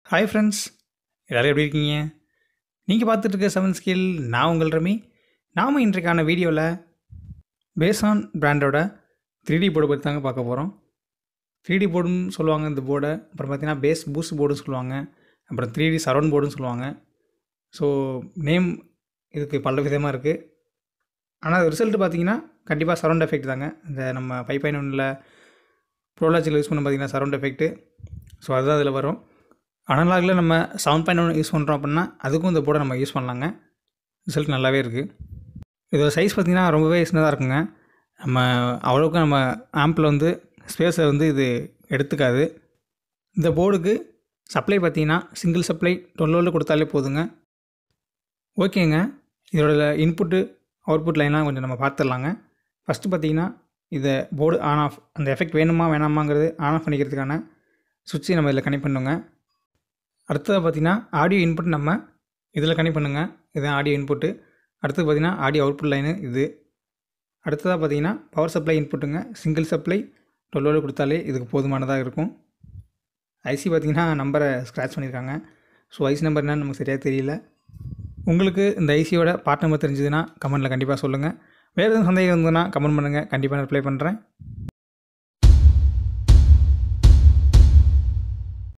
hi friends எல்லோரும் எப்படி இருக்கீங்க நீங்கள் பார்த்துட்டு இருக்க செவன் ஸ்கில் நான் உங்கள் ரமி நாம் இன்றைக்கான வீடியோவில் பேசான் பிராண்டோட த்ரீ டி போர்டு பற்றி தாங்க பார்க்க போகிறோம் த்ரீ டி போர்டுன்னு சொல்லுவாங்க இந்த போர்டை அப்புறம் பார்த்தீங்கன்னா பேஸ் பூஸ்ட் போர்டுன்னு சொல்லுவாங்க அப்புறம் த்ரீ டி சரௌண்ட் போர்டுன்னு சொல்லுவாங்க ஸோ நேம் இதுக்கு பல விதமாக இருக்குது ஆனால் ரிசல்ட் பார்த்தீங்கன்னா கண்டிப்பாக சரௌண்ட் எஃபெக்ட் தாங்க இந்த நம்ம ஃபைவ் பாயிண்ட் ஒன்னில் ப்ரோலாஜில் யூஸ் பண்ண பார்த்தீங்கன்னா சரௌண்ட் எஃபெக்ட்டு ஸோ அதுதான் அதில் வரும் அனலாகில் நம்ம செவன் பாயிண்ட் ஒன் யூஸ் பண்ணுறோம் அப்படின்னா அதுக்கும் இந்த போர்டை நம்ம யூஸ் பண்ணலாங்க ரிசல்ட் நல்லாவே இருக்குது இதோட சைஸ் பார்த்திங்கன்னா ரொம்பவே சின்னதாக இருக்குங்க நம்ம அவ்வளோக்கு நம்ம ஆம்பில் வந்து ஸ்பேஸை வந்து இது எடுத்துக்காது இந்த போர்டுக்கு சப்ளை பார்த்தீங்கன்னா சிங்கிள் சப்ளை டுவெல் வோல்ட் கொடுத்தாலே போதுங்க ஓகேங்க இதோட இன்புட்டு அவுட்புட் லைன்லாம் கொஞ்சம் நம்ம பார்த்துடலாங்க ஃபஸ்ட்டு பார்த்தீங்கன்னா இதை போர்டு ஆன் ஆஃப் அந்த எஃபெக்ட் வேணுமா வேணாமாங்கிறது ஆன் ஆஃப் பண்ணிக்கிறதுக்கான சுவிட்சை நம்ம இதில் கனெக்ட் பண்ணுங்க அடுத்தது பார்த்திங்கன்னா ஆடியோ இன்புட் நம்ம இதில் கனெக்ட் பண்ணுங்க இதுதான் ஆடியோ இன்புட்டு அடுத்தது பார்த்திங்கன்னா ஆடியோ அவுட்புட் லைனு இது அடுத்ததாக பார்த்திங்கன்னா பவர் சப்ளை இன்புட்டுங்க சிங்கிள் சப்ளை டுவெல் வோல்ட் கொடுத்தாலே இதுக்கு போதுமானதாக இருக்கும் ஐசி பார்த்திங்கன்னா நம்பரை ஸ்க்ராட்ச் பண்ணியிருக்காங்க ஸோ ஐசி நம்பர் என்னன்னு நமக்கு சரியாக தெரியல உங்களுக்கு இந்த ஐசியோட பார்ட் நம்பர் தெரிஞ்சதுன்னா கமெண்ட்டில் கண்டிப்பாக சொல்லுங்கள் வேறு எதுவும் சந்தேகம் இருந்ததுன்னா கமெண்ட் பண்ணுங்கள் கண்டிப்பாக ரிப்ளை பண்ணுறேன்